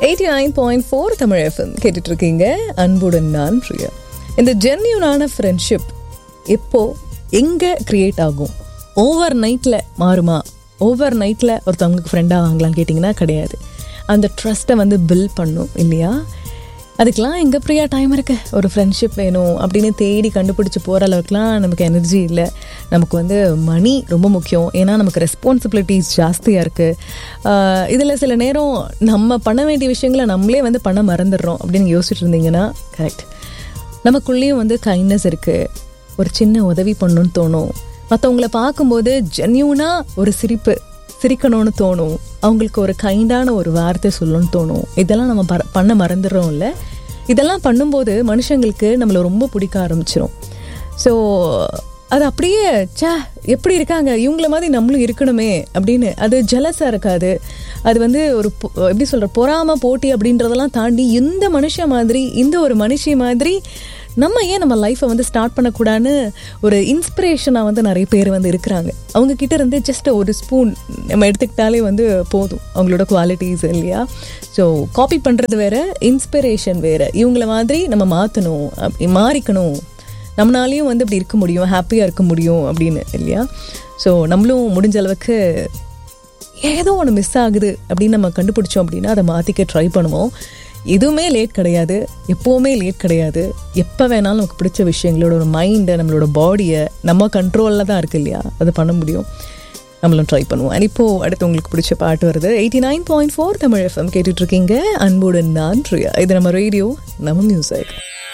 eighty nine point four Tamil FM கேட்டுட்டு இருக்கீங்க அன்புடன் நான் பிரியா இந்த ஜென்யூனான ஃப்ரெண்ட்ஷிப் எப்போ எங்கே கிரியேட் ஆகும் ஓவர் நைட்டில் மாறுமா ஓவர் நைட்டில் ஒருத்தவங்களுக்கு ஃப்ரெண்டாக வாங்கலாம் கேட்டிங்கன்னா கிடையாது அந்த ட்ரஸ்ட்டை வந்து பில்ட் பண்ணும் இல்லையா அதுக்கெலாம் எங்கே பிரியா டைம் இருக்கு ஒரு ஃப்ரெண்ட்ஷிப் வேணும் அப்படின்னு தேடி கண்டுபிடிச்சி போகிற அளவுக்குலாம் நமக்கு எனர்ஜி இல்லை நமக்கு வந்து மணி ரொம்ப முக்கியம் ஏன்னா நமக்கு ரெஸ்பான்சிபிலிட்டிஸ் ஜாஸ்தியாக இருக்குது இதில் சில நேரம் நம்ம பண்ண வேண்டிய விஷயங்களை நம்மளே வந்து பண்ண மறந்துடுறோம் அப்படின்னு யோசிச்சுட்டு இருந்தீங்கன்னா கரெக்ட் நமக்குள்ளேயும் வந்து கைண்ட்னஸ் இருக்குது ஒரு சின்ன உதவி பண்ணணும்னு தோணும் மற்றவங்கள பார்க்கும்போது ஜென்யூனாக ஒரு சிரிப்பு சிரிக்கணும்னு தோணும் அவங்களுக்கு ஒரு கைண்டான ஒரு வார்த்தை சொல்லணும்னு தோணும் இதெல்லாம் நம்ம பர- பண்ண மறந்துடுறோம் இல்லை இதெல்லாம் பண்ணும்போது மனுஷங்களுக்கு நம்மளை ரொம்ப பிடிக்க ஆரம்பிச்சிடும் ஸோ அது அப்படியே ச்சே எப்படி இருக்காங்க இவங்கள மாதிரி நம்மளும் இருக்கணுமே அப்படின்னு அது ஜலஸாக இருக்காது அது வந்து ஒரு பொ- எப்படி சொல்கிற பொறாம போட்டி அப்படின்றதெல்லாம் தாண்டி இந்த மனுஷன் மாதிரி இந்த ஒரு மனுஷி மாதிரி நம்ம ஏன் நம்ம லைஃப்பை வந்து ஸ்டார்ட் பண்ணக்கூடாதுன்னு ஒரு இன்ஸ்பிரேஷனாக வந்து நிறைய பேர் வந்து இருக்கிறாங்க அவங்க கிட்ட இருந்து ஜஸ்ட் ஒரு ஸ்பூன் நம்ம எடுத்துக்கிட்டாலே வந்து போதும் அவங்களோட குவாலிட்டிஸ் இல்லையா ஸோ காப்பி பண்ணுறது வேற இன்ஸ்பிரேஷன் வேற இவங்கள மாதிரி நம்ம மாற்றணும் அப்படி மாறிக்கணும் நம்மளாலையும் வந்து இப்படி இருக்க முடியும் ஹாப்பியாக இருக்க முடியும் அப்படின்னு இல்லையா ஸோ நம்மளும் முடிஞ்ச அளவுக்கு ஏதோ ஒன்று மிஸ் ஆகுது அப்படின்னு நம்ம கண்டுபிடிச்சோம் அப்படின்னா அதை மாற்றிக்க ட்ரை பண்ணுவோம் எதுவுமே லேட் கிடையாது எப்போவுமே லேட் கிடையாது எப்போ வேணாலும் நமக்கு பிடிச்ச விஷயங்களோட ஒரு மைண்டை நம்மளோட பாடியை நம்ம கண்ட்ரோலில் தான் இருக்கு இல்லையா அதை பண்ண முடியும் நம்மளும் ட்ரை பண்ணுவோம் அண்ட் இப்போ அடுத்து உங்களுக்கு பிடிச்ச பாட்டு வருது eighty nine point four Tamil FM கேட்டுட்ருக்கீங்க அன்புடன் நான் ட்ரியா இது நம்ம ரேடியோ நம்ம மியூசிக்